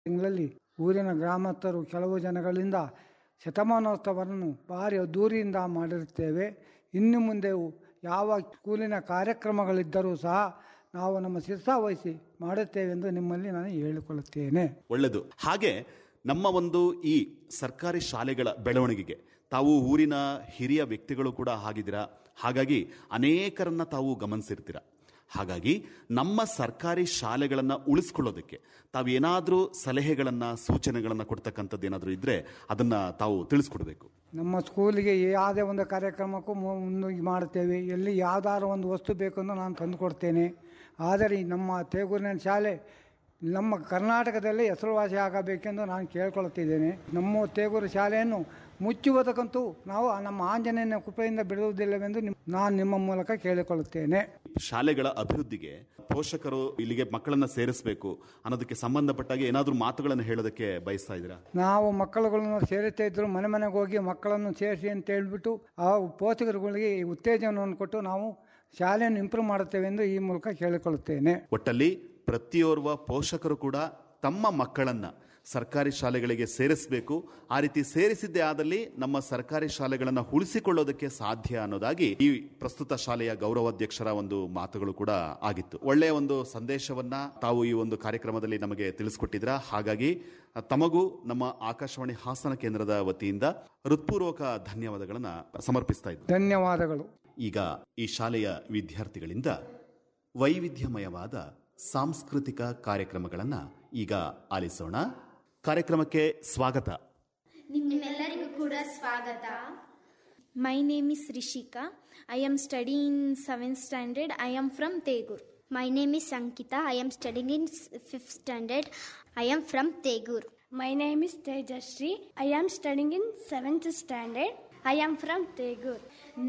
ತಿಂಗಳಲ್ಲಿ ಊರಿನ ಗ್ರಾಮಸ್ಥರು ಕೆಲವು ಜನಗಳಿಂದ ಶತಮಾನೋತ್ಸವವನ್ನು ಭಾರಿ ಅದ್ದೂರಿಯಿಂದ ಮಾಡಿರುತ್ತೇವೆ ಇನ್ನು ಮುಂದೆಯೂ ಯಾವ ಸ್ಕೂಲಿನ ಕಾರ್ಯಕ್ರಮಗಳಿದ್ದರೂ ಸಹ ನಾವು ನಮ್ಮ ಶಿರ್ಸಾ ವಹಿಸಿ ಮಾಡುತ್ತೇವೆ ಎಂದು ನಿಮ್ಮಲ್ಲಿ ನಾನು ಹೇಳಿಕೊಳ್ಳುತ್ತೇನೆ ಒಳ್ಳೆಯದು ಹಾಗೆ ನಮ್ಮ ಒಂದು ಈ ಸರ್ಕಾರಿ ಶಾಲೆಗಳ ಬೆಳವಣಿಗೆಗೆ ತಾವು ಊರಿನ ಹಿರಿಯ ವ್ಯಕ್ತಿಗಳು ಕೂಡ ಆಗಿದ್ದೀರಾ ಹಾಗಾಗಿ ಅನೇಕರನ್ನ ತಾವು ಗಮನಿಸಿರ್ತೀರ ಹಾಗಾಗಿ ನಮ್ಮ ಸರ್ಕಾರಿ ಶಾಲೆಗಳನ್ನು ಉಳಿಸ್ಕೊಳ್ಳೋದಕ್ಕೆ ತಾವೇನಾದರೂ ಸಲಹೆಗಳನ್ನು ಸೂಚನೆಗಳನ್ನು ಕೊಡ್ತಕ್ಕಂಥದ್ದು ಏನಾದರೂ ಇದ್ರೆ ಅದನ್ನ ತಾವು ತಿಳಿಸ್ಕೊಡ್ಬೇಕು ನಮ್ಮ ಸ್ಕೂಲಿಗೆ ಯಾವುದೇ ಒಂದು ಕಾರ್ಯಕ್ರಮಕ್ಕೂ ಮು- ಮುನ್ನುಗ್ಗಿ ಮಾಡುತ್ತೇವೆ ಎಲ್ಲಿ ಯಾವ್ದಾದ್ರು ಒಂದು ವಸ್ತು ಬೇಕೆಂದು ನಾನು ತಂದುಕೊಡ್ತೇನೆ ಆದರೆ ಈ ನಮ್ಮ ತೇಗೂರಿನ ಶಾಲೆ ನಮ್ಮ ಕರ್ನಾಟಕದಲ್ಲಿ ಹೆಸರುವಾಸಿ ಆಗಬೇಕೆಂದು ನಾನು ಕೇಳ್ಕೊಳ್ತಿದ್ದೇನೆ ನಮ್ಮ ತೇಗೂರು ಶಾಲೆಯನ್ನು ಮುಚ್ಚುವುದಕ್ಕಂತೂ ನಾವು ನಮ್ಮ ಆಂಜನೇಯನ ಕೃಪೆಯಿಂದ ಬಿಡುವುದಿಲ್ಲವೆಂದು ನಿಮ್- ನಾನು ನಿಮ್ಮ ಮೂಲಕ ಕೇಳಿಕೊಳ್ಳುತ್ತೇನೆ ಶಾಲೆಗಳ ಅಭಿವೃದ್ಧಿಗೆ ಪೋಷಕರು ಇಲ್ಲಿಗೆ ಮಕ್ಕಳನ್ನ ಸೇರಿಸಬೇಕು ಅನ್ನೋದಕ್ಕೆ ಸಂಬಂಧಪಟ್ಟಾಗ ಏನಾದರೂ ಮಾತುಗಳನ್ನು ಹೇಳೋದಕ್ಕೆ ಬಯಸ್ತಾ ಇದ್ದೀರಾ ನಾವು ಮಕ್ಕಳುಗಳನ್ನು ಸೇರುತ್ತಾ ಇದ್ರು ಮನೆ ಮನೆಗೆ ಹೋಗಿ ಮಕ್ಕಳನ್ನು ಸೇರಿಸಿ ಅಂತ ಹೇಳ್ಬಿಟ್ಟು ಆ ಪೋಷಕರುಗಳಿಗೆ ಈ ಉತ್ತೇಜನವನ್ನು ಕೊಟ್ಟು ನಾವು ಶಾಲೆಯನ್ನು ಇಂಪ್ರೂವ್ ಮಾಡುತ್ತೇವೆ ಎಂದು ಈ ಮೂಲಕ ಕೇಳಿಕೊಳ್ಳುತ್ತೇನೆ ಒಟ್ಟಲ್ಲಿ ಪ್ರತಿಯೋರ್ವ ಪೋಷಕರು ಕೂಡ ತಮ್ಮ ಮಕ್ಕಳನ್ನ ಸರ್ಕಾರಿ ಶಾಲೆಗಳಿಗೆ ಸೇರಿಸಬೇಕು ಆ ರೀತಿ ಸೇರಿಸಿದ್ದೇ ಆದಲ್ಲಿ ನಮ್ಮ ಸರ್ಕಾರಿ ಶಾಲೆಗಳನ್ನು ಉಳಿಸಿಕೊಳ್ಳೋದಕ್ಕೆ ಸಾಧ್ಯ ಅನ್ನೋದಾಗಿ ಈ ಪ್ರಸ್ತುತ ಶಾಲೆಯ ಗೌರವಾಧ್ಯಕ್ಷರ ಒಂದು ಮಾತುಗಳು ಕೂಡ ಆಗಿತ್ತು ಒಳ್ಳೆಯ ಒಂದು ಸಂದೇಶವನ್ನ ತಾವು ಈ ಒಂದು ಕಾರ್ಯಕ್ರಮದಲ್ಲಿ ನಮಗೆ ತಿಳಿಸ್ಕೊಟ್ಟಿದ್ರ ಹಾಗಾಗಿ ತಮಗೂ ನಮ್ಮ ಆಕಾಶವಾಣಿ ಹಾಸನ ಕೇಂದ್ರದ ವತಿಯಿಂದ ಹೃತ್ಪೂರ್ವಕ ಧನ್ಯವಾದಗಳನ್ನ ಸಮರ್ಪಿಸ್ತಾ ಇದ್ದೆ ಧನ್ಯವಾದಗಳು ಈಗ ಈ ಶಾಲೆಯ ವಿದ್ಯಾರ್ಥಿಗಳಿಂದ ವೈವಿಧ್ಯಮಯವಾದ ಸಾಂಸ್ಕೃತಿಕ ಕಾರ್ಯಕ್ರಮಗಳನ್ನ ಈಗ ಆಲಿಸೋಣ ಕಾರ್ಯಕ್ರಮಕ್ಕೆ ಸ್ವಾಗತ ನಿಮ್ಮೆಲ್ಲರಿಗೂ ಕೂಡ ಸ್ವಾಗತ My name is Rishika. I am studying in 7th standard. I am from Tegur. My name is Sankita. I am studying in 5th standard. I am from Tegur. My name is Tejashree. I am studying in 7th standard. I am from Tegur.